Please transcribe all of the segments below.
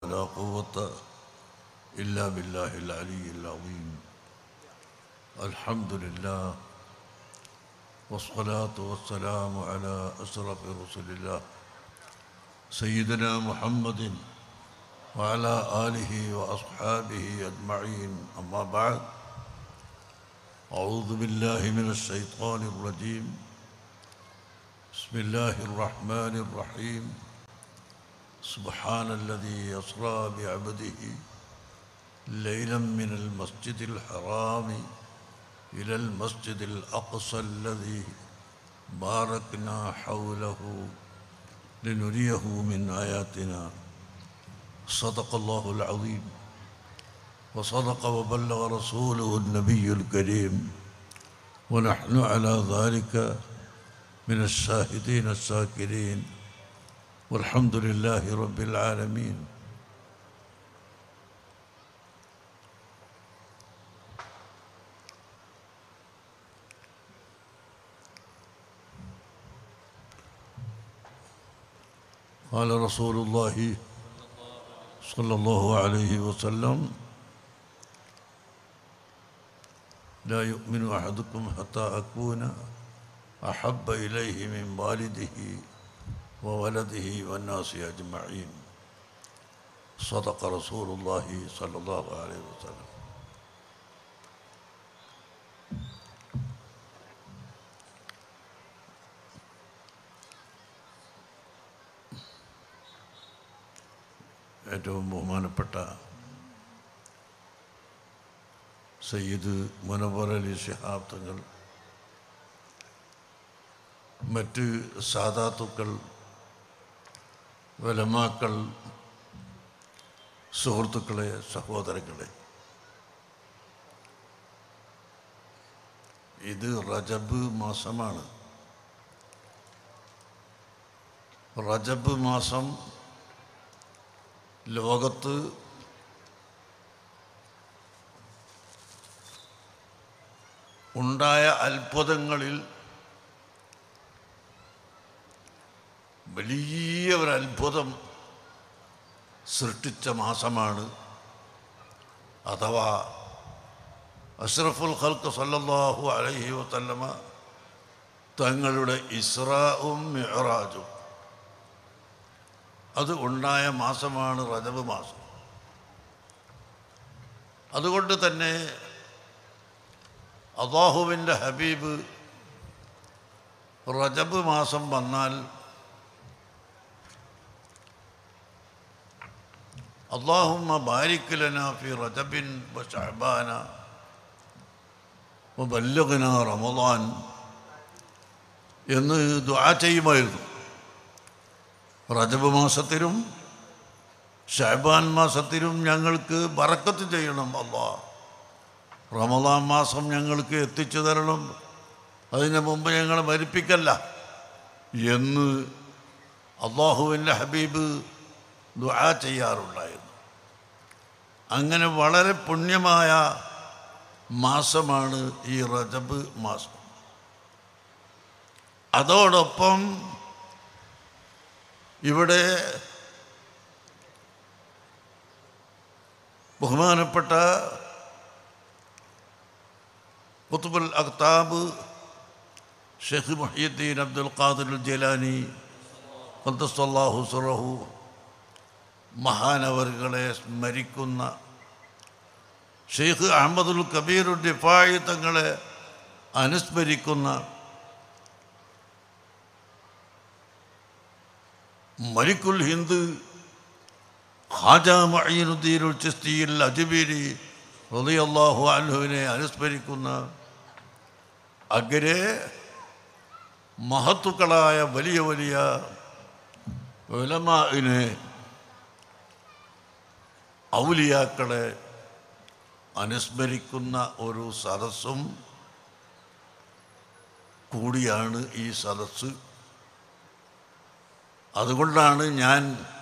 ولا قوة إلا بالله العلي العظيم الحمد لله والصلاة والسلام على أشرف رسل الله سيدنا محمد وعلى آله وأصحابه أجمعين أما بعد أعوذ بالله من الشيطان الرجيم بسم الله الرحمن الرحيم سبحان الذي يسرى بعبده ليلا من المسجد الحرام إلى المسجد الأقصى الذي باركنا حوله لنريه من آياتنا صدق الله العظيم وصدق وبلغ رسوله النبي الكريم ونحن على ذلك من الشاهدين الشاكرين والحمد لله رب العالمين قال رسول الله صلى الله عليه وسلم لا يؤمن أحدكم حتى أكون أحب إليه من والده وولده والناس أجمعين صدق رسول الله صلى الله عليه وسلم ഏറ്റവും ബഹുമാനപ്പെട്ട സയ്യിദ് മുനവർ അലി ശിഹാബ് തങ്ങൾ മറ്റ് സാധാത്തുക്കൾ വലമാക്കൾ സുഹൃത്തുക്കളെ സഹോദരങ്ങളെ ഇത് റജബ് മാസമാണ് റജബ് മാസം ലോകത്ത് ഉണ്ടായ അത്ഭുതങ്ങളിൽ വലിയ ഒരു അത്ഭുതം സൃഷ്ടിച്ച മാസമാണ് അഥവാ അഷ്റഫുൽ ഖൽക്ക് സല്ലല്ലാഹു അലൈഹി വസല്ലമ തങ്ങളുടെ ഇസ്രാവും മിഹറാജും അത് ഉണ്ടായ മാസമാണ് റജബ് മാസം അതുകൊണ്ട് തന്നെ അള്ളാഹുവിൻ്റെ ഹബീബ് റജബ് മാസം വന്നാൽ اللهم بارك لنا في رجب وشعبان وبلغنا رمضان എന്ന് ദുആ ചെയ്യുമായിരുന്നു റജബ് മാസത്തിലും ഷഹബാൻ മാസത്തിലും ഞങ്ങൾക്ക് ബറക്കത്ത് ചെയ്യണം അള്ളാ റമദാൻ മാസം ഞങ്ങൾക്ക് എത്തിച്ചു തരണം അതിന് മുമ്പ് ഞങ്ങളെ മരിപ്പിക്കല്ല എന്ന് അള്ളാഹുവിൻ്റെ ഹബീബ് ദുആ ചെയ്യാറുണ്ടായിരുന്നു അങ്ങനെ വളരെ പുണ്യമായ മാസമാണ് ഈ റജബ് മാസം അതോടൊപ്പം ഇവിടെ ബഹുമാനപ്പെട്ട കുത്തുബുൽ അഖ്താബ് ഷെയ്ഖ് മുഹിയുദ്ദീൻ അബ്ദുൽ ഖാദിർ ജലാനി ഖദ്ദസ്സല്ലാഹു സുറഹു മഹാനവറുകളെ സ്മരിക്കുന്ന ഷെയ്ഖ് അഹമ്മദുൽ കബീർ ഡിഫായി തങ്ങളെ അനുസ്മരിക്കുന്ന മലിക്കുൽ ഹിന്ദ് ഖാജ മഈനുദ്ദീനുൽ ചിസ്തിയിൽ അജ്മീരി റളിയല്ലാഹു അൻഹുവിനെ അനുസ്മരിക്കുന്ന അഗ്രെ മഹത്തുക്കളായ വലിയ വലിയ ഉലമാഇനെ ഔലിയാക്കളെ അനുസ്മരിക്കുന്ന ഒരു സദസ്സും കൂടിയാണ് ഈ സദസ്സ് അതുകൊണ്ടാണ് ഞാൻ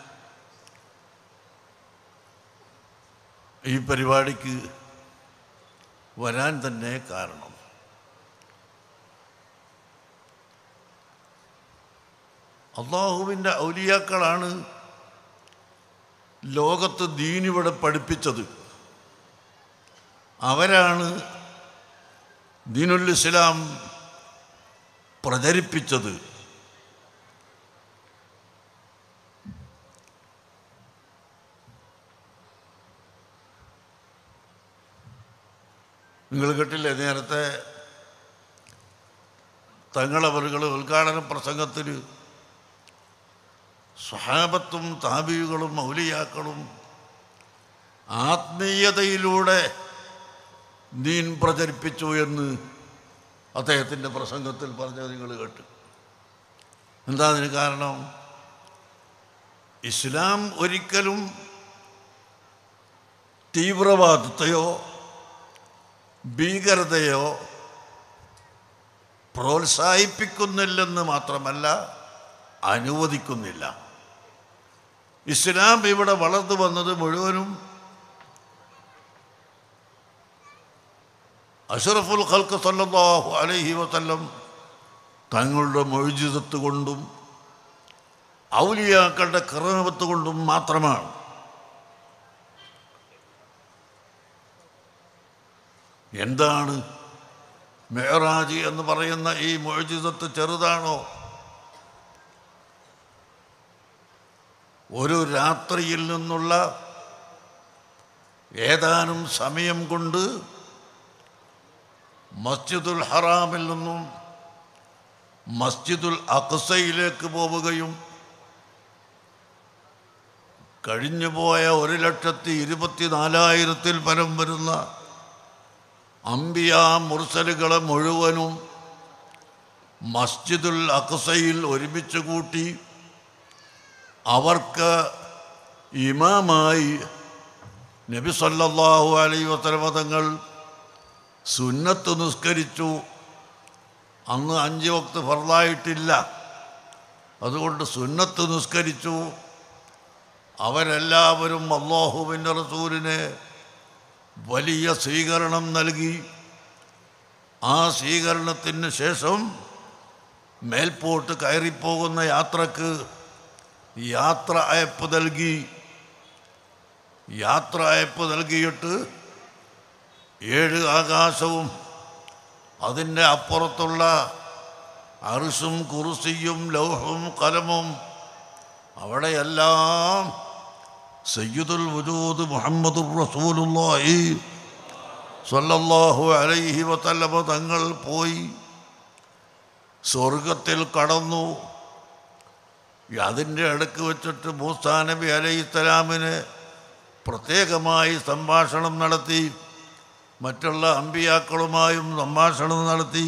ഈ പരിപാടിക്ക് വരാൻ തന്നെ കാരണം അള്ളാഹുവിൻ്റെ ഔലിയാക്കളാണ് ലോകത്ത് ദീനിവിടെ പഠിപ്പിച്ചത് അവരാണ് ദീനുൽ ഇസ്ലാം പ്രചരിപ്പിച്ചത് നിങ്ങൾ കേട്ടില്ലേ നേരത്തെ തങ്ങളവറുകൾ ഉദ്ഘാടന പ്രസംഗത്തിൽ സ്വഹാബത്തും താബിയുകളും മൗലിയാക്കളും ആത്മീയതയിലൂടെ ദീൻ പ്രചരിപ്പിച്ചു എന്ന് അദ്ദേഹത്തിൻ്റെ പ്രസംഗത്തിൽ പറഞ്ഞത് നിങ്ങൾ കേട്ടു എന്താ അതിന് കാരണം ഇസ്ലാം ഒരിക്കലും തീവ്രവാദത്തെയോ ഭീകരതയോ പ്രോത്സാഹിപ്പിക്കുന്നില്ലെന്ന് മാത്രമല്ല അനുവദിക്കുന്നില്ല ഇസ്ലാം ഇവിടെ വളർന്നു വന്നത് മുഴുവനും അഷറഫുൽ ഖൽക്ക് സല്ലല്ലാഹു അലൈഹി വസല്ലം തങ്ങളുടെ മൊഴിജിതത്ത് കൊണ്ടും ഔലിയാക്കളുടെ കറാമത്ത് കൊണ്ടും മാത്രമാണ് എന്താണ് മേറാജി എന്ന് പറയുന്ന ഈ മൊഴിജിതത്ത് ചെറുതാണോ ഒരു രാത്രിയിൽ നിന്നുള്ള ഏതാനും സമയം കൊണ്ട് മസ്ജിദുൽ ഹറാമിൽ നിന്നും മസ്ജിദുൽ അക്സയിലേക്ക് പോവുകയും കഴിഞ്ഞുപോയ ഒരു ലക്ഷത്തി ഇരുപത്തിനാലായിരത്തിൽ പരം വരുന്ന അമ്പിയ മുർസലുകളെ മുഴുവനും മസ്ജിദുൽ അക്സയിൽ ഒരുമിച്ച് കൂട്ടി അവർക്ക് ഇമാമായി നബി സല്ലല്ലാഹു അലൈഹി വസല്ലമ തങ്ങൾ സുന്നത്ത് നിസ്കരിച്ചു അന്ന് അഞ്ച് വക്ത് ഫർദായിട്ടില്ല അതുകൊണ്ട് സുന്നത്ത് നിസ്കരിച്ചു അവരെല്ലാവരും അള്ളാഹുവിൻ്റെ റസൂലിന് വലിയ സ്വീകരണം നൽകി ആ സ്വീകരണത്തിന് ശേഷം മേൽപോട്ട് കയറിപ്പോകുന്ന യാത്രക്ക് യാത്ര അയപ്പ് നൽകി യാത്ര അയപ്പ് നൽകിയിട്ട് ഏഴ് ആകാശവും അതിൻ്റെ അപ്പുറത്തുള്ള അറുസും കുറുസിയും ലൗഹവും കലമും അവിടെയെല്ലാം സയ്യിദുൽ വജൂദ് മുഹമ്മദുർ റസൂലുള്ളാഹി സ്വല്ലല്ലാഹു അലൈഹി വസല്ലമ തങ്ങൾ പോയി സ്വർഗത്തിൽ കടന്നു അതിൻ്റെ അടുക്ക് വെച്ചിട്ട് മൂസാ നബി അലൈഹിസ്സലാമിന് പ്രത്യേകമായി സംഭാഷണം നടത്തി മറ്റുള്ള അമ്പിയാക്കളുമായും സംഭാഷണം നടത്തി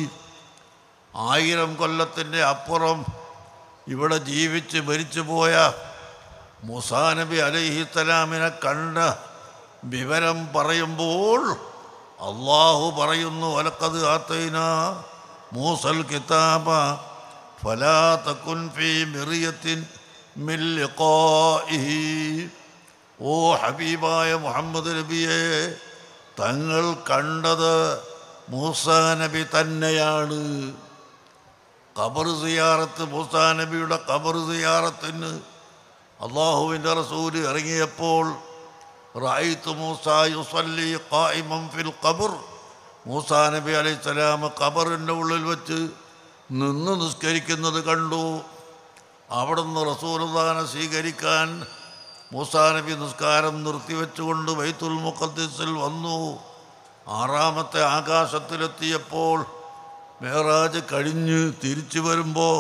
ആയിരം കൊല്ലത്തിൻ്റെ അപ്പുറം ഇവിടെ ജീവിച്ച് മരിച്ചു പോയ മൂസാ നബി അലൈഹിസ്സലാമിനെ കണ്ട വിവരം പറയുമ്പോൾ അള്ളാഹു പറയുന്നു വലക്കത് ആത്തൈന മൂസൽ കിതാബ ഫലാ തക്കുൻ ഫീ മിറിയത്തിൻ മിൻ ലിഖാഇഹി ഓ ഹബീബായ മുഹമ്മദ് നബിയെ തങ്ങൾ കണ്ടത് മൂസാ നബി തന്നെയാണ് ഖബർ സിയാറത്ത് മൂസാ നബിയുടെ ഖബർ സിയാറത്തിന് അള്ളാഹുവിൻ്റെ റസൂല് ഇറങ്ങിയപ്പോൾ റായിത്ത് മൂസ യുസല്ലി ഖായിമം ഫിൽ ഖബർ മൂസാ നബി അലൈഹി സ്വലാം ഖബറിൻ്റെ ഉള്ളിൽ വെച്ച് നിന്ന് നിസ്കരിക്കുന്നത് കണ്ടു അവിടുന്ന് റസൂലുദാനെ സ്വീകരിക്കാൻ മൂസാ നബി നിസ്കാരം നിർത്തിവെച്ചുകൊണ്ട് ബൈത്തുൽ മുഖദ്സിൽ വന്നു ആറാമത്തെ ആകാശത്തിലെത്തിയപ്പോൾ മേറാജ് കഴിഞ്ഞ് തിരിച്ചു വരുമ്പോൾ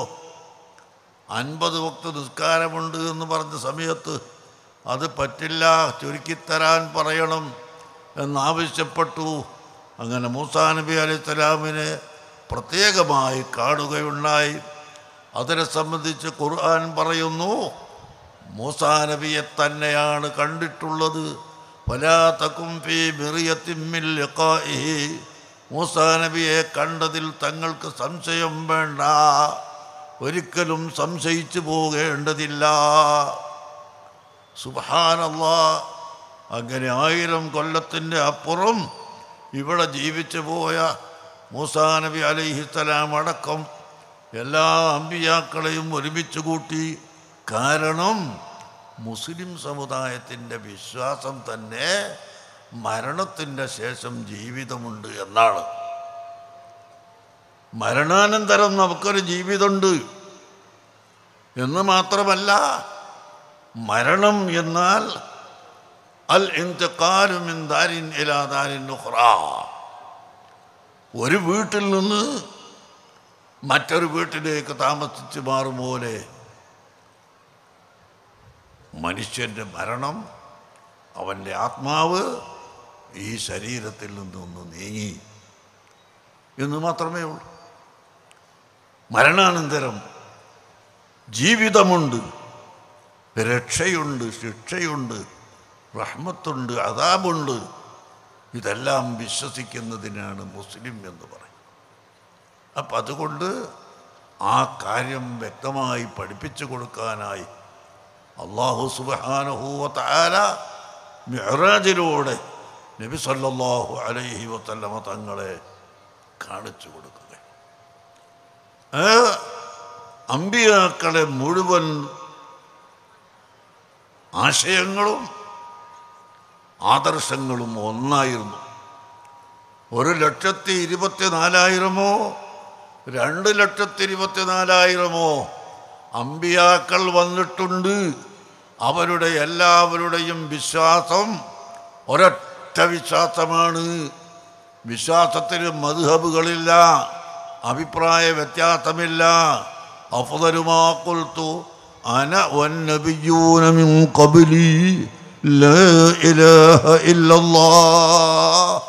അൻപത് വക്ത് നിസ്കാരമുണ്ട് എന്ന് പറഞ്ഞ സമയത്ത് അത് പറ്റില്ല ചുരുക്കിത്തരാൻ പറയണം എന്നാവശ്യപ്പെട്ടു അങ്ങനെ മൂസാ നബി അലൈഹി സ്വലാമിനെ പ്രത്യേകമായി കാണുകയുണ്ടായി അതിനെ സംബന്ധിച്ച് ഖുർആൻ പറയുന്നു മൂസാ നബിയെ തന്നെയാണ് കണ്ടിട്ടുള്ളത് വലാത്തക്കും ഫീ മിറിയത്തിമ്മിൽ ലിഖാഇഹി മൂസാ നബിയെ കണ്ടതിൽ തങ്ങൾക്ക് സംശയം വേണ്ട ഒരിക്കലും സംശയിച്ചു പോകേണ്ടതില്ല സുബാനല്ലാ അങ്ങനെ ആയിരം കൊല്ലത്തിൻ്റെ അപ്പുറം ഇവിടെ ജീവിച്ചു പോയ മൂസാ നബി അലൈഹിസ്സലാം അടക്കം എല്ലാ അമ്പിയാക്കളെയും ഒരുമിച്ച് കൂട്ടി കാരണം മുസ്ലിം സമുദായത്തിൻ്റെ വിശ്വാസം തന്നെ മരണത്തിൻ്റെ ശേഷം ജീവിതമുണ്ട് എന്നാണ് മരണാനന്തരം നമുക്കൊരു ജീവിതമുണ്ട് എന്ന് മാത്രമല്ല മരണം എന്നാൽ അൽ ഇന്തിക്കാലുമിൻ ദാരിൻ ഇലാ ദാരിൻ ഉഖ്റ ഒരു വീട്ടിൽ നിന്ന് മറ്റൊരു വീട്ടിലേക്ക് താമസിച്ച് മാറും പോലെ മനുഷ്യൻ്റെ മരണം അവൻ്റെ ആത്മാവ് ഈ ശരീരത്തിൽ നിന്നൊന്ന് നീങ്ങി എന്ന് മാത്രമേ ഉള്ളൂ മരണാനന്തരം ജീവിതമുണ്ട് രക്ഷയുണ്ട് ശിക്ഷയുണ്ട് റഹ്മത്തുണ്ട് അതാബുണ്ട് ഇതെല്ലാം വിശ്വസിക്കുന്നതിനാണ് മുസ്ലിം എന്ന് പറയും അപ്പം അതുകൊണ്ട് ആ കാര്യം വ്യക്തമായി പഠിപ്പിച്ചു കൊടുക്കാനായി അള്ളാഹു സുബാനഹൂവത്താര മിഹറാജിലൂടെ നബി സല്ലല്ലാഹു അലൈഹി വസല്ലമ തങ്ങളെ കാണിച്ചു കൊടുക്കുക ആ അമ്പിയാക്കളെ മുഴുവൻ ആശയങ്ങളും ആദർശങ്ങളും ഒന്നായിരുന്നു ഒരു ലക്ഷത്തി ഇരുപത്തിനാലായിരമോ രണ്ട് ലക്ഷത്തി ഇരുപത്തിനാലായിരമോ അമ്പിയാക്കൾ വന്നിട്ടുണ്ട് അവരുടെ എല്ലാവരുടെയും വിശ്വാസം ഒരൊറ്റ വിശ്വാസമാണ് വിശ്വാസത്തിന് മധുഹബുകളില്ല അഭിപ്രായ വ്യത്യാസമില്ല അഫ്ദലുമാ ഖുൽതു അന വന്നബിയ്യൂന മിൻ ഖബ്ലി ലാ ഇലാഹ ഇല്ലല്ലാഹ്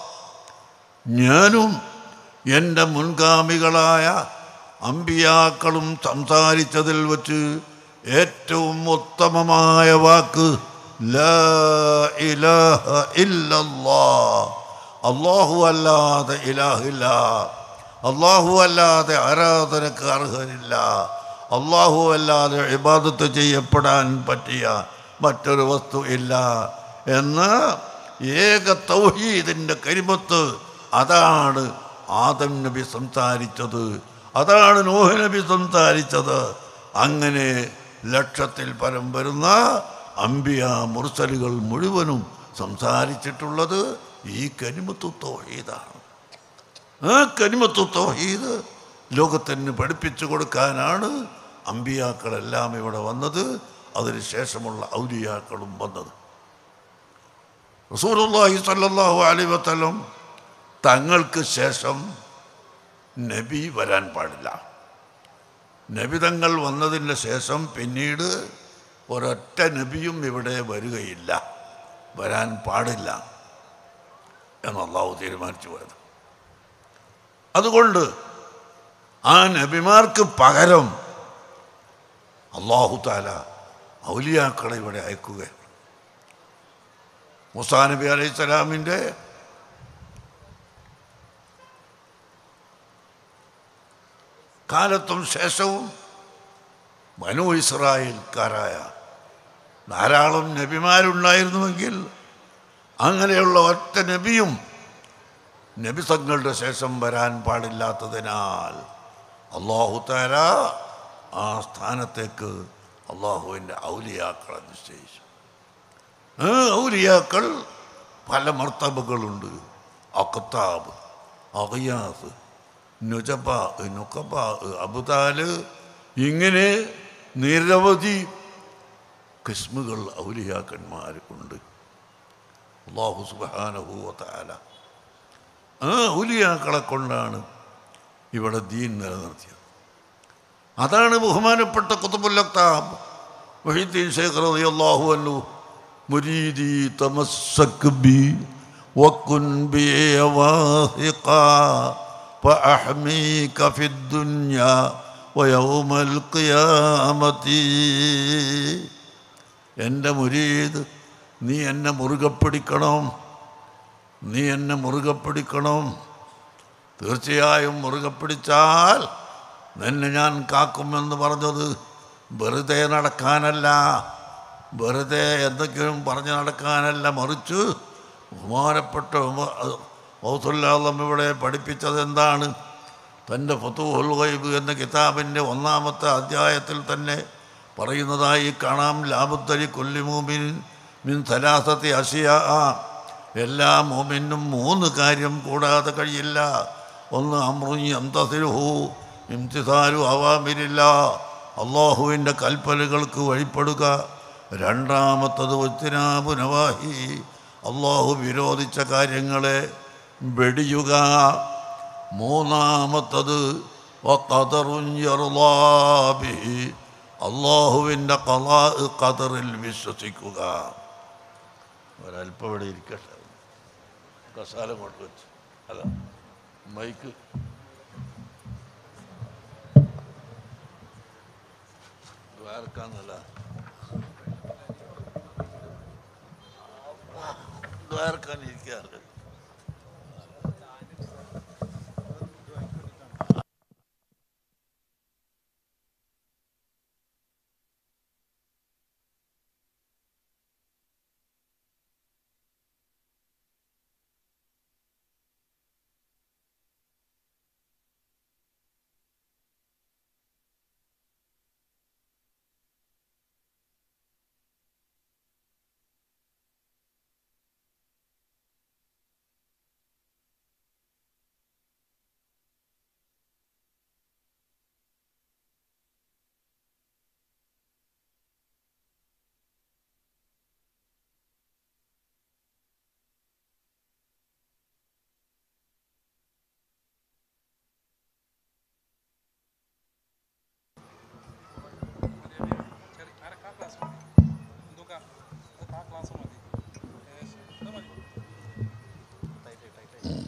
ഞാനും എൻ്റെ മുൻഗാമികളായ അമ്പിയാക്കളും സംസാരിച്ചതിൽ വച്ച് ഏറ്റവും ഉത്തമമായ വാക്ക് ലാ ഇലാഹ ഇല്ലല്ലാ അള്ളാഹു അല്ലാതെ ഇലാഹില്ല അള്ളാഹു അല്ലാതെ ആരാധനക്ക് അർഹനില്ല അള്ളാഹു അല്ലാതെ ഇബാദത്ത് ചെയ്യപ്പെടാൻ പറ്റിയ മറ്റൊരു വസ്തു ഇല്ല എന്ന് ഏക തൗഹീദിൻ്റെ കരിമത്ത് അതാണ് ആദം നബി സംസാരിച്ചത് അതാണ് നോഹ നബി സംസാരിച്ചത് അങ്ങനെ ലക്ഷത്തിൽ പരം വരുന്ന അമ്പിയ മുർസലുകൾ മുഴുവനും സംസാരിച്ചിട്ടുള്ളത് ഈ കരിമത്തു തൗഹീദാണ് ആ കരിമത്തു തൗഹീദ് ലോകത്തിന് പഠിപ്പിച്ചു കൊടുക്കാനാണ് അമ്പിയാക്കളെല്ലാം ഇവിടെ വന്നത് അതിന് ശേഷമുള്ള ഔലിയാക്കളും വന്നത് റസൂലുള്ളാഹി സ്വല്ലല്ലാഹു അലൈഹി വസല്ലം തങ്ങൾക്ക് ശേഷം നബി വരാൻ പാടില്ല നബി തങ്ങൾ വന്നതിന് ശേഷം പിന്നീട് ഒരൊറ്റ നബിയും ഇവിടെ വരികയില്ല വരാൻ പാടില്ല എന്ന് അള്ളാഹു തീരുമാനിച്ചു പോയത് അതുകൊണ്ട് ആ നബിമാർക്ക് പകരം അള്ളാഹു താല ഔലിയാക്കളെ ഇവിടെ അയക്കുകയാണ് മുസാ നബി അലൈഹി സ്വലാമിൻ്റെ കാലത്തും ശേഷവും മനു ഇസ്രായേൽക്കാരായ ധാരാളം നബിമാരുണ്ടായിരുന്നുവെങ്കിൽ അങ്ങനെയുള്ള ഒറ്റ നബിയും നബി തങ്ങളുടെ ശേഷം വരാൻ പാടില്ലാത്തതിനാൽ അള്ളാഹു താര ആ സ്ഥാനത്തേക്ക് അള്ളാഹുവിൻ്റെ ഔലിയാക്കളെ നിശ്ചയിച്ചു ആ ഔലിയാക്കൾ പല മർത്തബകളുണ്ട് അക്താബ് അഗയാസ് നുജബ നുക്കബ അബുദാല് ഇങ്ങനെ നിരവധി കിസ്മുകൾ ഔലിയാക്കന്മാർക്കുണ്ട് അള്ളാഹു സുബാനഹൂവത്താല ആ ഔലിയാക്കളെ കൊണ്ടാണ് ഇവിടെ ദീൻ നിലനിർത്തിയത് അതാണ് ബഹുമാനപ്പെട്ട കുത്തുബുല്ലക്താബ് വഹീദ്ദീൻ ശേഖർ റളിയല്ലാഹു അൻഹു മുരീദി തമസ്സക് ബി വകുൻ ബി വാഹിഖാ فأحميك في الدنيا ويوم القيامة എൻ്റെ മുരീദ് നീ എന്നെ മുറുകെ പിടിക്കണം നീ എന്നെ മുറുകെ പിടിക്കണം തീർച്ചയായും മുറുകെ പിടിച്ചാൽ നിന്നെ ഞാൻ കാക്കുമെന്ന് പറഞ്ഞത് വെറുതെ നടക്കാനല്ല വെറുതെ എന്തെങ്കിലും പറഞ്ഞ് നടക്കാനല്ല മറിച്ച് ബഹുമാനപ്പെട്ട മൗസുല്ലാദം ഇവിടെ പഠിപ്പിച്ചത് എന്താണ് തൻ്റെ ഫത്തുഹുൽ ഗൈബ് എന്ന കിതാബിൻ്റെ ഒന്നാമത്തെ അധ്യായത്തിൽ തന്നെ പറയുന്നതായി കാണാം ലാബുത്തരി കൊല്ലിമൂമിൻ മിൻ സലാസത്തെ അഷിയ എല്ലാ മോമിനും മൂന്ന് കാര്യം കൂടാതെ കഴിയില്ല ഒന്ന് അമ്രുഞ്ഞി അന്തസിരുഹു ഇംതിസാരു അവാമിരില്ല അള്ളാഹുവിൻ്റെ കൽപ്പനകൾക്ക് വഴിപ്പെടുക രണ്ടാമത്തത് ഒത്തിനാബു നവാഹി അള്ളാഹു വിരോധിച്ച കാര്യങ്ങളെ വെടിയുക മൂന്നാമത്തത് അള്ളാഹുവിൻ്റെ കലാ ഖദറിൽ വിശ്വസിക്കുക ഒരല്പം ഇവിടെ ഇരിക്കട്ടെ കസാല കൊണ്ട് വെച്ച് അല്ല മൈക്ക് ദ്വാരക്കാന്നല്ല ദ്വാരക്കാൻ ഇരിക്കാറില്ല അരക്കാ ക്ലാസ് മതി എന്തുക്കാ അത് കാ ക്ലാസ് മതി ഏകദേശം. ഇത് മതി ടൈറ്റ് ടൈറ്റ് ടൈറ്റ്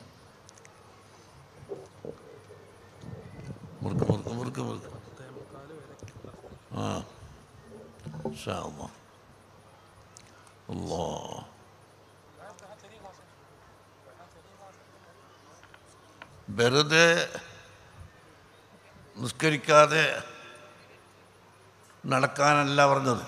മുറുക്ക് മുറുക്ക് മുറുക്ക് മുറുക്ക് മുക്കാല് വരെ ആ ഇൻഷാ അല്ലാ അല്ലാ ചെറിയ ക്ലാസ് വെറുതെ നിസ്കരിക്കാതെ നടക്കാനല്ല പറഞ്ഞത്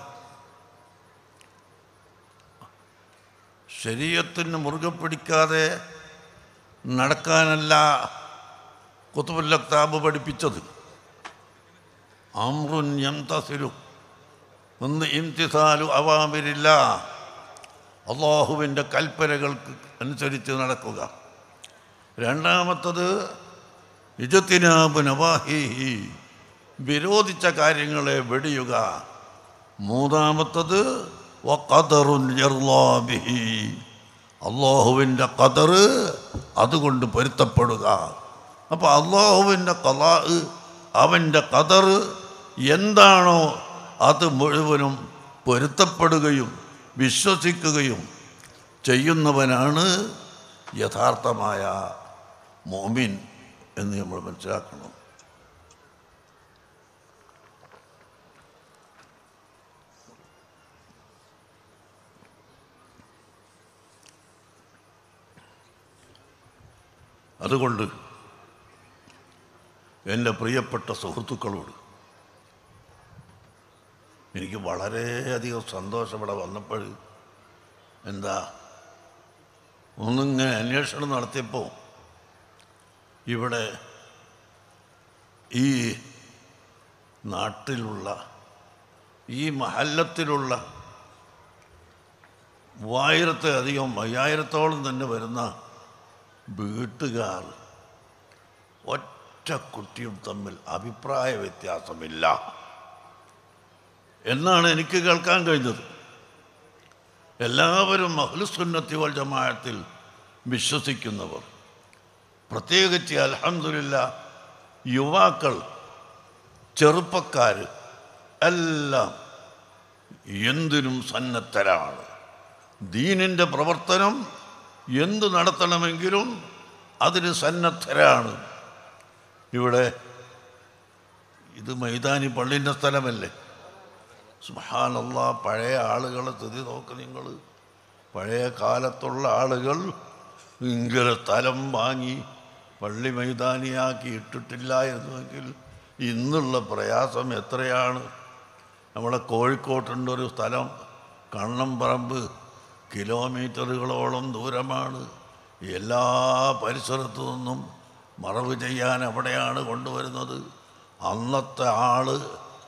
ശരീരത്തിന് മുറുകെ പിടിക്കാതെ നടക്കാനല്ല കുത്തുബുല്ലക്താബ് പഠിപ്പിച്ചത് അമ്രുൻ യംതസിലു ഒന്ന് ഇംതിസാലു അവാമിരില്ല അള്ളാഹുവിൻ്റെ കൽപ്പനകൾക്ക് അനുസരിച്ച് നടക്കുക രണ്ടാമത്തത് ഇജത്തിനാബ് നവാഹിഹി വിരോധിച്ച കാര്യങ്ങളെ വെടിയുക മൂന്നാമത്തത് വഖദറുൻ യർളാ ബിഹി അള്ളാഹുവിൻ്റെ കതറ് അതുകൊണ്ട് പൊരുത്തപ്പെടുക അപ്പോൾ അള്ളാഹുവിൻ്റെ കലാ അവൻ്റെ കതറ് എന്താണോ അത് മുഴുവനും പൊരുത്തപ്പെടുകയും വിശ്വസിക്കുകയും ചെയ്യുന്നവനാണ് യഥാർത്ഥമായ മോമിൻ എന്ന് നമ്മൾ മനസ്സിലാക്കണം അതുകൊണ്ട് എൻ്റെ പ്രിയപ്പെട്ട സുഹൃത്തുക്കളോട് എനിക്ക് വളരെയധികം സന്തോഷം ഇവിടെ വന്നപ്പോൾ എന്താ ഒന്നിങ്ങനെ അന്വേഷണം നടത്തിയപ്പോൾ ഇവിടെ ഈ നാട്ടിലുള്ള ഈ മഹല്ലത്തിലുള്ള മൂവായിരത്തെ അധികം അയ്യായിരത്തോളം തന്നെ വരുന്ന വീട്ടുകാർ ഒറ്റ കുട്ടിയും തമ്മിൽ അഭിപ്രായ വ്യത്യാസമില്ല എന്നാണ് എനിക്ക് കേൾക്കാൻ കഴിഞ്ഞത് എല്ലാവരും അഹ്ലുസുന്നത്തി വൽ ജമാഅത്തിൽ വിശ്വസിക്കുന്നവർ പ്രത്യേകിച്ച് അൽഹംദുലില്ല യുവാക്കൾ ചെറുപ്പക്കാർ എല്ലാം എന്തിനും സന്നദ്ധരാണ് ദീനിൻ്റെ പ്രവർത്തനം എന്തു നടത്തണമെങ്കിലും അതിന് സന്നദ്ധരാണ് ഇവിടെ ഇത് മൈതാനി പള്ളിൻ്റെ സ്ഥലമല്ലേ സുഹാനല്ല പഴയ ആളുകളെ സ്ഥിതി നോക്ക് നിങ്ങൾ പഴയ കാലത്തുള്ള ആളുകൾ ഇങ്ങനെ സ്ഥലം വാങ്ങി പള്ളി മൈതാനിയാക്കി ഇട്ടിട്ടില്ലായിരുന്നുവെങ്കിൽ ഇന്നുള്ള പ്രയാസം എത്രയാണ് നമ്മളെ കോഴിക്കോട്ടുണ്ടൊരു സ്ഥലം കണ്ണംപറമ്പ് കിലോമീറ്ററുകളോളം ദൂരമാണ് എല്ലാ പരിസരത്തു നിന്നും മറവ് ചെയ്യാൻ അവിടെയാണ് കൊണ്ടുവരുന്നത് അന്നത്തെ ആള്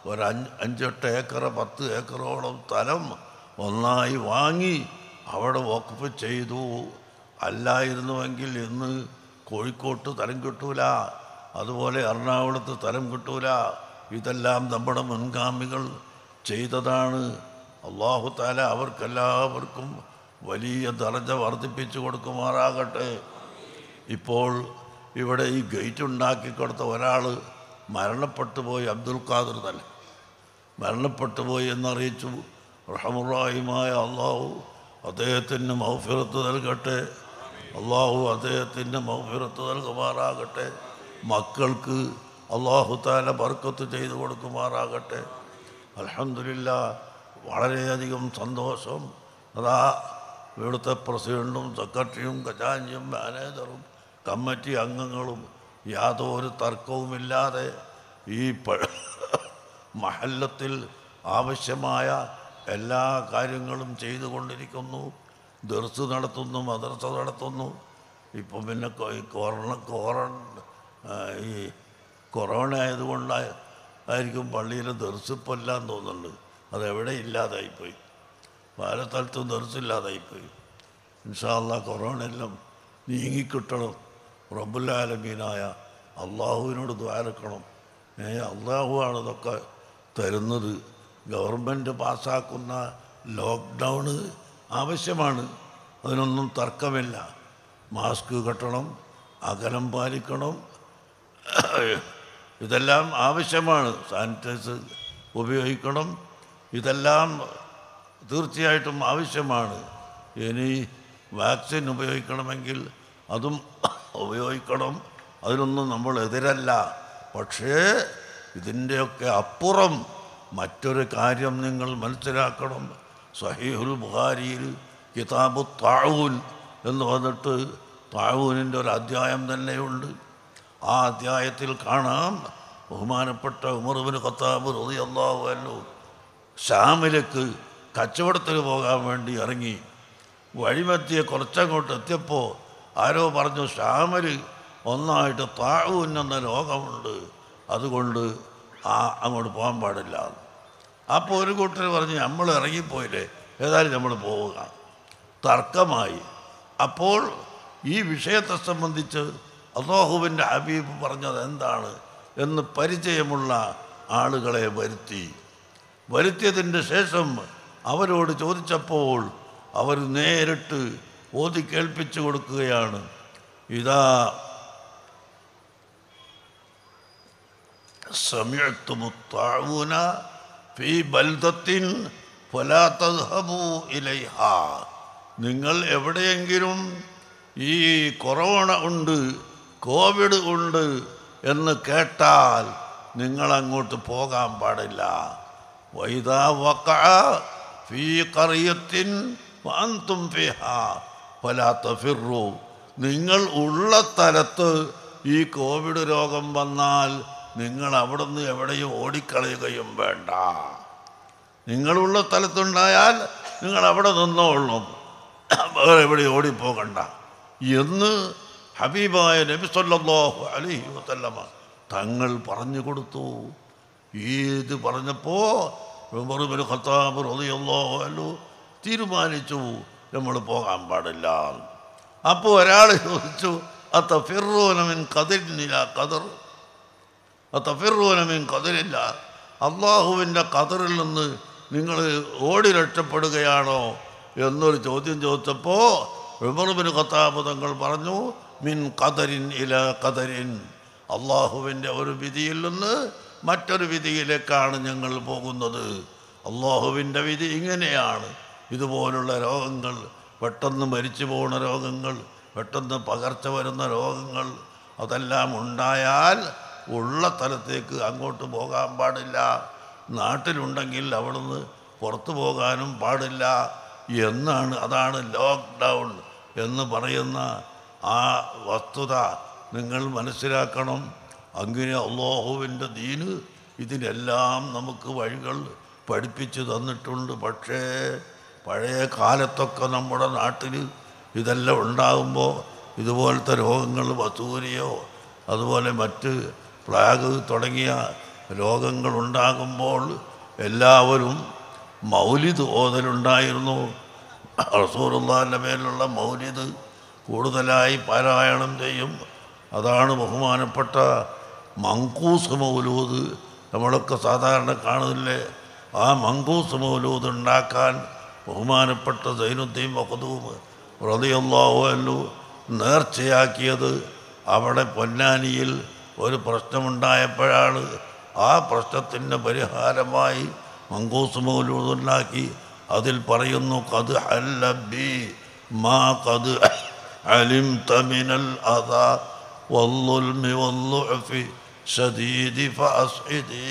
ഒരു അഞ്ച് അഞ്ചെട്ട് ഏക്കർ പത്ത് ഏക്കറോളം സ്ഥലം ഒന്നായി വാങ്ങി അവിടെ വഖഫ് ചെയ്തു അല്ലായിരുന്നുവെങ്കിൽ ഇന്ന് കോഴിക്കോട്ട് സ്ഥലം കിട്ടൂല അതുപോലെ എറണാകുളത്ത് സ്ഥലം കിട്ടൂല ഇതെല്ലാം നമ്മുടെ മുൻഗാമികൾ ചെയ്തതാണ് അള്ളാഹു താല അവർക്കെല്ലാവർക്കും വലിയ ദർജ വർദ്ധിപ്പിച്ചു കൊടുക്കുമാറാകട്ടെ ഇപ്പോൾ ഇവിടെ ഈ ഗേറ്റ് ഉണ്ടാക്കി കൊടുത്ത ഒരാൾ മരണപ്പെട്ടു പോയി അബ്ദുൽ ഖാദർ തന്നെ മരണപ്പെട്ടു പോയി എന്നറിയിച്ചു റഹമുറാഹിമായ അള്ളാഹു അദ്ദേഹത്തിന് മൗഫിറത്ത് നൽകട്ടെ അള്ളാഹു അദ്ദേഹത്തിന് മൗഫിറത്ത് നൽകുമാറാകട്ടെ മക്കൾക്ക് അള്ളാഹു താല ബർക്കത്ത് ചെയ്തു കൊടുക്കുമാറാകട്ടെ അലഹമില്ല വളരെയധികം സന്തോഷം അതാ ഇവിടുത്തെ പ്രസിഡൻറ്റും സെക്രട്ടറിയും ഖജാൻജിയും മാനേജറും കമ്മിറ്റി അംഗങ്ങളും യാതൊരു തർക്കവുമില്ലാതെ ഈ പ മഹല്ലത്തിൽ ആവശ്യമായ എല്ലാ കാര്യങ്ങളും ചെയ്തുകൊണ്ടിരിക്കുന്നു ദർസ് നടത്തുന്നു മദ്രസ നടത്തുന്നു ഇപ്പം പിന്നെ കൊ- ഈ കൊറോണ കോറൺ ആ, ഈ കൊറോണ ആയതുകൊണ്ട് ആയിരിക്കും പള്ളിയിൽ ദർസിപ്പെല്ലാം തോന്നുന്നുണ്ട് അതെവിടെ ഇല്ലാതായിപ്പോയി പല സ്ഥലത്തും ദർസില്ലാതായിപ്പോയി ഇൻഷാല്ല കൊറോണ എല്ലാം നീങ്ങിക്കിട്ടണം റബ്ബുല്ലാലമീനായ അള്ളാഹുവിനോട് ദ്വാരക്കണം ഏ അള്ളാഹുവാണ് ഇതൊക്കെ തരുന്നത് ഗവൺമെൻറ് പാസ്സാക്കുന്ന ലോക്ക്ഡൗണ് ആവശ്യമാണ് അതിനൊന്നും തർക്കമില്ല മാസ്ക് കെട്ടണം അകലം പാലിക്കണം ഇതെല്ലാം ആവശ്യമാണ് സാനിറ്റൈസർ ഉപയോഗിക്കണം ഇതെല്ലാം തീർച്ചയായിട്ടും ആവശ്യമാണ് ഇനി വാക്സിൻ ഉപയോഗിക്കണമെങ്കിൽ അതും ഉപയോഗിക്കണം അതിനൊന്നും നമ്മൾ എതിരല്ല പക്ഷേ ഇതിൻ്റെയൊക്കെ അപ്പുറം മറ്റൊരു കാര്യം നിങ്ങൾ മനസ്സിലാക്കണം സഹീഹുൽ ബുഹാരിയിൽ കിതാബു താഴൂൻ എന്ന് വന്നിട്ട് താഴൂനിൻ്റെ ഒരു അധ്യായം തന്നെയുണ്ട് ആ അധ്യായത്തിൽ കാണാം ബഹുമാനപ്പെട്ട ഉമർബിന് ഖത്താബ് റളിയല്ലാഹു അൻഹു ഷാമിലേക്ക് കച്ചവടത്തിന് പോകാൻ വേണ്ടി ഇറങ്ങി വഴിമത്തിയെ കുറച്ചങ്ങോട്ട് എത്തിയപ്പോൾ ആരോ പറഞ്ഞു ഷാമിൽ ഒന്നായിട്ട് താഴൂൻ എന്ന രോഗമുണ്ട് അതുകൊണ്ട് ആ അങ്ങോട്ട് പോകാൻ പാടില്ല അപ്പോൾ ഒരു കൂട്ടർ പറഞ്ഞ് നമ്മൾ ഇറങ്ങിപ്പോയില്ലേ ഏതായാലും നമ്മൾ പോവുക തർക്കമായി അപ്പോൾ ഈ വിഷയത്തെ സംബന്ധിച്ച് അള്ളാഹുവിൻ്റെ ഹബീബ് പറഞ്ഞത് എന്താണ് എന്ന് പരിചയമുള്ള ആളുകളെ വരുത്തി വരുത്തിയതിൻ്റെ ശേഷം അവരോട് ചോദിച്ചപ്പോൾ അവർ നേരിട്ട് ഓതി കേൾപ്പിച്ചു കൊടുക്കുകയാണ് ഇതാ سمعتم الطاعون في بلدة فلا تذهبوا إليها നിങ്ങൾ എവിടെയെങ്കിലും ഈ കൊറോണ ഉണ്ട് കോവിഡ് ഉണ്ട് എന്ന് കേട്ടാൽ നിങ്ങൾ അങ്ങോട്ട് പോകാൻ പാടില്ല വൈദാ വഖഅ ഫീ ഖറിയത്തിൻ വഅൻതും ഫിഹാ ഫലാ തഫിറു നിങ്ങൾ ഉള്ള സ്ഥലത്ത് ഈ കോവിഡ് രോഗം വന്നാൽ നിങ്ങൾ അവിടുന്ന് എവിടെയും ഓടിക്കളയുകയും വേണ്ട നിങ്ങളുള്ള സ്ഥലത്തുണ്ടായാൽ നിങ്ങൾ അവിടെ നിന്നോളണം വേറെ എവിടെ ഓടിപ്പോകണ്ട എന്ന് ഹബീബായ നബി സല്ലല്ലാഹു അലൈഹി വസല്ലമ തങ്ങൾ പറഞ്ഞു കൊടുത്തു ഇത് പറഞ്ഞപ്പോൾ ഉമർ ബിൻ ഖത്താബ് റളിയല്ലാഹു അൻഹു തീരുമാനിച്ചു നമ്മൾ പോകാൻ പാടില്ല അപ്പോൾ ഒരാൾ ചോദിച്ചു അത്തഫിറൂനമിൻ കതിരിനില്ല കതിർ തഫിറൂനമീൻ കതിരില്ല അള്ളാഹുവിൻ്റെ കതിറിൽ നിന്ന് നിങ്ങൾ ഓടി രക്ഷപ്പെടുകയാണോ എന്നൊരു ചോദ്യം ചോദിച്ചപ്പോൾ ഉമർബിന് ഖത്താബ് തങ്ങൾ പറഞ്ഞു മിൻ കതരിൻ ഇല കതരിൻ അള്ളാഹുവിൻ്റെ ഒരു വിധിയിൽ നിന്ന് മറ്റൊരു വിധിയിലേക്കാണ് ഞങ്ങൾ പോകുന്നത് അള്ളാഹുവിൻ്റെ വിധി ഇങ്ങനെയാണ് ഇതുപോലുള്ള രോഗങ്ങൾ പെട്ടെന്ന് മരിച്ചു പോകുന്ന രോഗങ്ങൾ പെട്ടെന്ന് പകർച്ച വരുന്ന രോഗങ്ങൾ അതെല്ലാം ഉണ്ടായാൽ ഉള്ള സ്ഥലത്തേക്ക് അങ്ങോട്ട് പോകാൻ പാടില്ല നാട്ടിലുണ്ടെങ്കിൽ അവിടുന്ന് പുറത്തു പോകാനും പാടില്ല എന്നാണ് അതാണ് ലോക്ക്ഡൗൺ എന്ന് പറയുന്ന ആ വസ്തുത നിങ്ങൾ മനസ്സിലാക്കണം അങ്ങനെ അള്ളാഹുവിൻ്റെ ദീന് ഇതിനെല്ലാം നമുക്ക് വഴികൾ പഠിപ്പിച്ചു തന്നിട്ടുണ്ട് പക്ഷേ പഴയ കാലത്തൊക്കെ നമ്മുടെ നാട്ടിൽ ഇതെല്ലാം ഉണ്ടാകുമ്പോൾ ഇതുപോലത്തെ രോഗങ്ങൾ വസൂരിയോ അതുപോലെ മറ്റ് പ്ലാഗ് തുടങ്ങിയ രോഗങ്ങളുണ്ടാകുമ്പോൾ എല്ലാവരും മൗലിദ് ഓതലുണ്ടായിരുന്നു റസൂറുല്ലാൻ്റെ മേലുള്ള മൗലിദ് കൂടുതലായി പാരായണം ചെയ്യും അതാണ് ബഹുമാനപ്പെട്ട മങ്കൂസ് മൗലൂദ് നമ്മളൊക്കെ സാധാരണ കാണുന്നില്ലേ ആ മങ്കൂസ് മൗലൂദ് ഉണ്ടാക്കാൻ ബഹുമാനപ്പെട്ട സൈനുദ്ദീൻ മഖദൂം റളിയല്ലാഹു അൻഹു നേർച്ചയാക്കിയത് അവിടെ പൊന്നാനിയിൽ ഒരു പ്രശ്നമുണ്ടായപ്പോഴാണ് ആ പ്രശ്നത്തിൻ്റെ പരിഹാരമായി മങ്കൂസ് മൗലൂദ് ഉണ്ടാക്കി അതിൽ പറയുന്നു കത് ഹല്ലബി മാ കത് علمت من الأذى والظلم والضعف شديد فأسعدي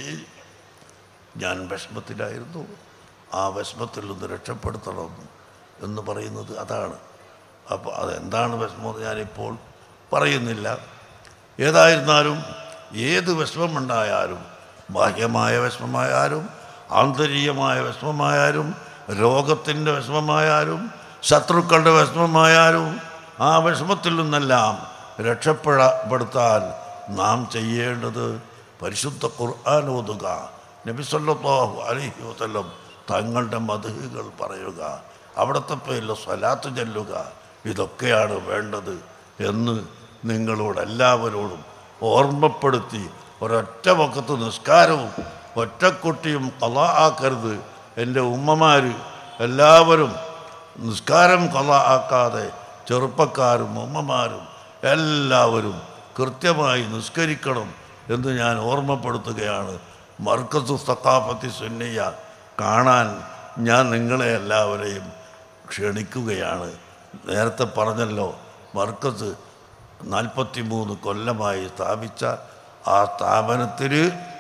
ഞാൻ വിഷമത്തിലായിരുന്നു ആ വിഷമത്തിൽ നിന്ന് രക്ഷപ്പെടുത്തണം എന്ന് പറയുന്നത് അതാണ് അപ്പോൾ അതെന്താണ് വിഷമം ഞാനിപ്പോൾ പറയുന്നില്ല ഏതായിരുന്നാലും ഏത് വിഷമമുണ്ടായാലും ബാഹ്യമായ വിഷമമായാലും ആന്തരികമായ വിഷമമായാലും രോഗത്തിൻ്റെ വിഷമമായാലും ശത്രുക്കളുടെ വിഷമമായാലും ആ വിഷമത്തിൽ നിന്നെല്ലാം രക്ഷപ്പെടപ്പെടുത്താൻ നാം ചെയ്യേണ്ടത് പരിശുദ്ധ ഖുർആൻ ഓതുക നബി സല്ലല്ലാഹു അലൈഹി വസല്ലം തങ്ങളുടെ മധുകൾ പറയുക അവിടുത്തെ പേരിൽ സ്വലാത്ത് ചെല്ലുക ഇതൊക്കെയാണ് വേണ്ടത് എന്ന് നിങ്ങളോട് എല്ലാവരോടും ഓർമ്മപ്പെടുത്തി ഒരൊറ്റ വക്കത്ത് നിസ്കാരവും ഒറ്റക്കുട്ടിയും കല ആക്കരുത് എൻ്റെ ഉമ്മമാർ എല്ലാവരും നിസ്കാരം കല ആക്കാതെ ചെറുപ്പക്കാരും ഉമ്മമാരും എല്ലാവരും കൃത്യമായി നിസ്കരിക്കണം എന്ന് ഞാൻ ഓർമ്മപ്പെടുത്തുകയാണ് മർക്കസ് സക്കാഫത്തി സുന്നിയ കാണാൻ ഞാൻ നിങ്ങളെ എല്ലാവരെയും ക്ഷണിക്കുകയാണ് നേരത്തെ പറഞ്ഞല്ലോ മർക്കസ് നാൽപ്പത്തി മൂന്ന് കൊല്ലമായി സ്ഥാപിച്ച ആ സ്ഥാപനത്തിൽ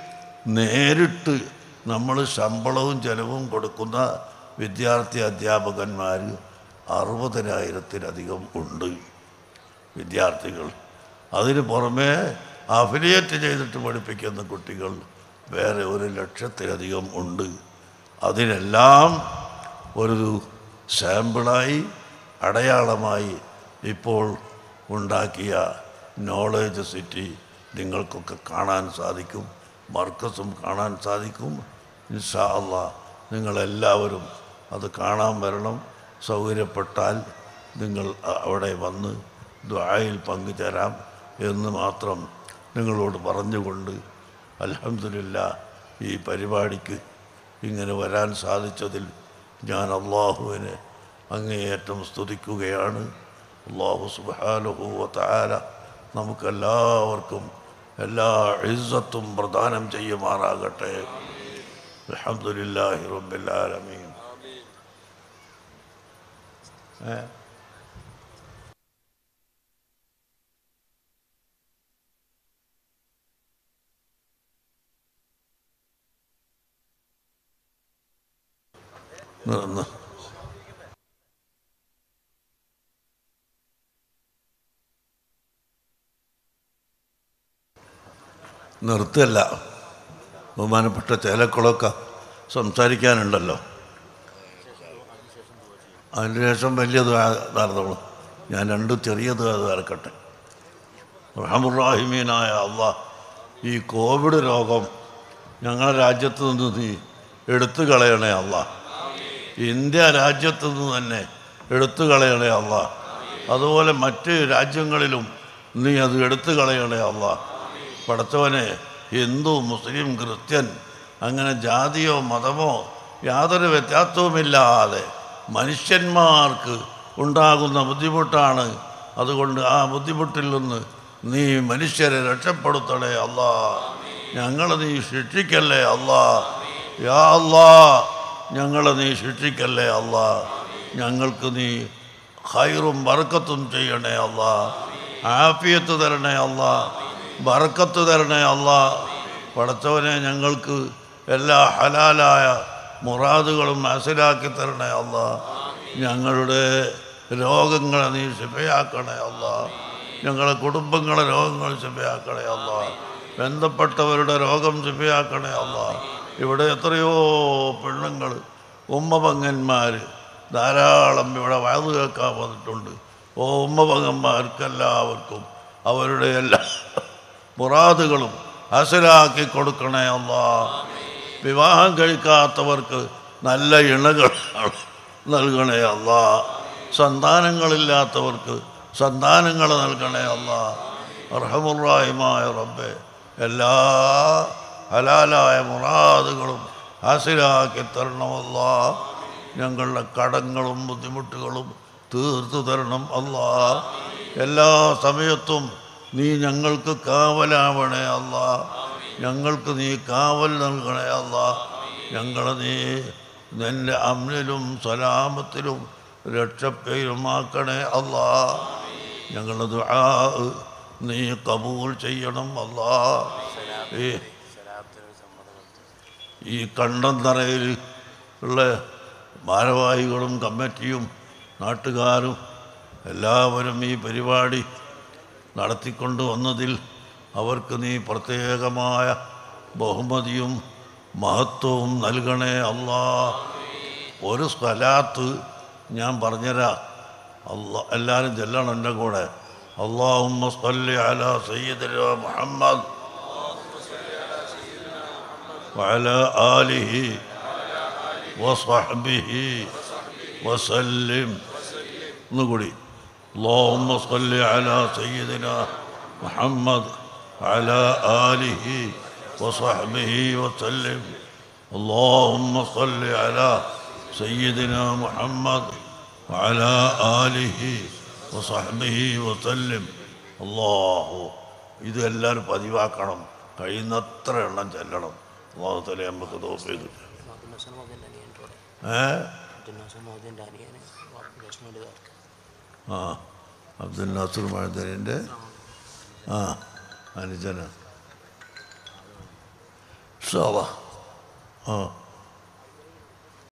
നേരിട്ട് നമ്മൾ ശമ്പളവും ചെലവും കൊടുക്കുന്ന വിദ്യാർത്ഥി അധ്യാപകന്മാർ അറുപതിനായിരത്തിലധികം ഉണ്ട് വിദ്യാർത്ഥികൾ അതിന് പുറമെ അഫിലിയേറ്റ് ചെയ്തിട്ട് പഠിപ്പിക്കുന്ന കുട്ടികൾ വേറെ ഒരു ലക്ഷത്തിലധികം ഉണ്ട് അതിനെല്ലാം ഒരു സാമ്പിളായി അടയാളമായി ഇപ്പോൾ ഉണ്ടാക്കിയ നോളേജ് സിറ്റി നിങ്ങൾക്കൊക്കെ കാണാൻ സാധിക്കും മർക്കസും കാണാൻ സാധിക്കും ഇൻഷാ അള്ളാ നിങ്ങളെല്ലാവരും അത് കാണാൻ വരണം സൗകര്യപ്പെട്ടാൽ നിങ്ങൾ അ- അവിടെ വന്ന് ദ്വായിൽ പങ്കുചേരാം എന്ന് മാത്രം നിങ്ങളോട് പറഞ്ഞുകൊണ്ട് അൽഹംദുലില്ല ഈ പരിപാടിക്ക് ഇങ്ങനെ വരാൻ സാധിച്ചതിൽ ഞാൻ അള്ളാഹുവിനെ അങ്ങേയറ്റം സ്തുതിക്കുകയാണ് അള്ളാഹു സുബാനുഭൂവത്താര നമുക്കെല്ലാവർക്കും എല്ലാ ഇസ്സത്തും പ്രദാനം ചെയ്യുമാറാകട്ടെ അൽഹംദുലില്ലാഹി റബ്ബിൽ ആലമീൻ ഏ നിന്ന് നിർത്തല്ല ബഹുമാനപ്പെട്ട ചേലക്കുളമൊക്കെ സംസാരിക്കാനുണ്ടല്ലോ അതിന് ശേഷം വലിയത് നടന്നോളൂ ഞാൻ രണ്ട് ചെറിയത് അത് ഇറക്കട്ടെ റഹമുറാഹിമീനായ അള്ളാഹ് ഈ കോവിഡ് രോഗം ഞങ്ങളുടെ രാജ്യത്ത് നിന്ന് നീ എടുത്തു കളയണേ അള്ളാഹ് ഇന്ത്യ രാജ്യത്ത് നിന്ന് തന്നെ എടുത്തു കളയണേ അള്ളാഹ് അതുപോലെ മറ്റ് രാജ്യങ്ങളിലും നീ അത് എടുത്തു കളയണേ അള്ളാഹ് പടച്ചവനെ ഹിന്ദു മുസ്ലിം ക്രിസ്ത്യൻ അങ്ങനെ ജാതിയോ മതമോ യാതൊരു വ്യത്യാസവുമില്ലാതെ മനുഷ്യന്മാർക്ക് ഉണ്ടാകുന്ന ബുദ്ധിമുട്ടാണ് അതുകൊണ്ട് ആ ബുദ്ധിമുട്ടിൽ നിന്ന് നീ മനുഷ്യരെ രക്ഷപ്പെടുത്തണേ അല്ലാ ഞങ്ങളെ നീ ശിക്ഷിക്കല്ലേ അല്ലാ യാ അല്ലാ ഞങ്ങളെ നീ ശിക്ഷിക്കല്ലേ അല്ലാ ഞങ്ങൾക്ക് നീ ഹൈറും ബർക്കത്തും ചെയ്യണേ അല്ലാ ആഫിയത്ത് തരണേ അല്ലാ ബർക്കത്ത് തരണേ അല്ലാ പടച്ചവനെ ഞങ്ങൾക്ക് എല്ലാ ഹലാലായ മുറാദുകളും മനസ്സിലാക്കി തരണേ അല്ലാ ഞങ്ങളുടെ രോഗങ്ങളെ നീ ശിഫയാക്കണേ അല്ലാ ഞങ്ങളുടെ കുടുംബങ്ങളെ രോഗങ്ങൾ ശിഫയാക്കണേ അല്ലാ ബന്ധപ്പെട്ടവരുടെ രോഗം ശിഫയാക്കണേ അല്ലാ ഇവിടെ എത്രയോ പെണ്ണുങ്ങൾ ഉമ്മപങ്ങന്മാർ ധാരാളം ഇവിടെ വയത് കേൾക്കാൻ വന്നിട്ടുണ്ട് ഓ ഉമ്മപങ്ങന്മാർക്കെല്ലാവർക്കും അവരുടെ എല്ലാ മുറാദുകളും ഹസലാക്കി കൊടുക്കണേ അല്ലാ വിവാഹം കഴിക്കാത്തവർക്ക് നല്ല ഇണകൾ നൽകണേ അല്ലാ സന്താനങ്ങളില്ലാത്തവർക്ക് സന്താനങ്ങൾ നൽകണേ അല്ലാ റഹമുറാഹിമായ റബ്ബെ എല്ലാ ഹലാലായ മുറാദുകളും ഹാസിലാക്കി തരണമല്ല ഞങ്ങളുടെ കടങ്ങളും ബുദ്ധിമുട്ടുകളും തീർത്തു തരണം അല്ല എല്ലാ സമയത്തും നീ ഞങ്ങൾക്ക് കാവലാവണേ അല്ല ഞങ്ങൾക്ക് നീ കാവൽ നൽകണേ അല്ല ഞങ്ങളെ നീ നിൻ്റെ അമ്നിലും സലാമത്തിലും രക്ഷപ്പേരുമാക്കണേ അല്ലാ ഞങ്ങളുടെ ദുആ നീ കബൂൽ ചെയ്യണം അല്ലാ ഈ ഈ കണ്ടന്തറയിൽ ഉള്ള ഭാരവാഹികളും കമ്മിറ്റിയും നാട്ടുകാരും എല്ലാവരും ഈ പരിപാടി നടത്തിക്കൊണ്ട് വന്നതിൽ അവർക്ക് നീ പ്രത്യേകമായ ബഹുമതിയും മഹത്വവും നൽകണേ അല്ലാ ഒരു സ്ഥലത്ത് ഞാൻ പറഞ്ഞുതരാം അല്ല എല്ലാവരും ചെല്ലണം എൻ്റെ കൂടെ അള്ളാഹുമ്മ സ്വല്ലി അല സയ്യിദന മുഹമ്മദ് وعلى آله وصحبه وسلم نقولي اللهم صل على سيدنا محمد وعلى آله وصحبه وسلم اللهم صل على سيدنا محمد وعلى آله وصحبه وسلم الله ഇത് എല്ലാവരും പതിവാക്കണം കഴിയുന്നത്ര എണ്ണം ചെല്ലണം അള്ളാഹുത്തല നമുക്ക് തോപ്പിയത് ഏ ആ അബ്ദുൽ നാസർ മഴദനിൻ്റെ ആ അനുജന ഷാ ആ